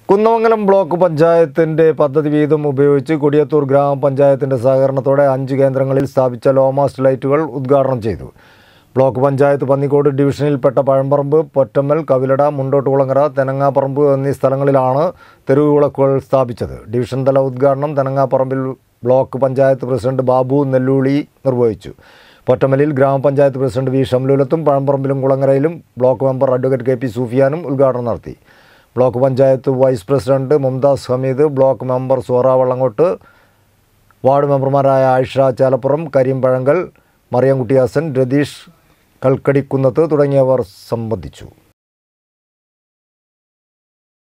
Kunnamangalam block പഞ്ചായത്തിന്റെ പദ്ധതി വീതം ഉപയോഗിച്ച് കൊടിയത്തൂർ ഗ്രാമപഞ്ചായത്തിന്റെ സഹകരണത്തോടെ അഞ്ച് കേന്ദ്രങ്ങളിൽ സ്ഥാപിച്ച ലോമാസ്റ്റ് ലൈറ്റുകൾ ഉദ്ഘാടനം ചെയ്തു ബ്ലോക്ക് പഞ്ചായത്ത് പന്നിക്കോട് ഡിവിഷനിൽപ്പെട്ട പഴമ്പറമ്പ് പൊറ്റമ്മൽ കവിലട മുണ്ടോട്ടുകുളങ്ങര തെനങ്ങാപ്പറമ്പ് എന്നീ സ്ഥലങ്ങളിലാണ് തെരുവ് വിളക്കുകൾ സ്ഥാപിച്ചത് ഡിവിഷൻ തല ഉദ്ഘാടനം തെനങ്ങാപ്പറമ്പിൽ ബ്ലോക്ക് പഞ്ചായത്ത് പ്രസിഡന്റ് ബാബു നെല്ലൂളി നിർവഹിച്ചു പൊറ്റമ്മലിൽ ഗ്രാമപഞ്ചായത്ത് പ്രസിഡന്റ് വി ഷംലൂലത്തും പഴമ്പറമ്പിലും കുളങ്ങരയിലും block member advocate K P സൂഫിയാനും ഉദ്ഘാടനം നടത്തി block panchayat vice president Mumtaz Hameed block member Zohra Vallangott ward മെമ്പർമാരായ ആയിഷ ചാലപ്പുറം കരീം പഴങ്കൽ മറിയംകുട്ടി ഹസൻ രതീഷ് കൽക്കടിക്കുന്നത്ത് തുടങ്ങിയവർ സംബന്ധിച്ചു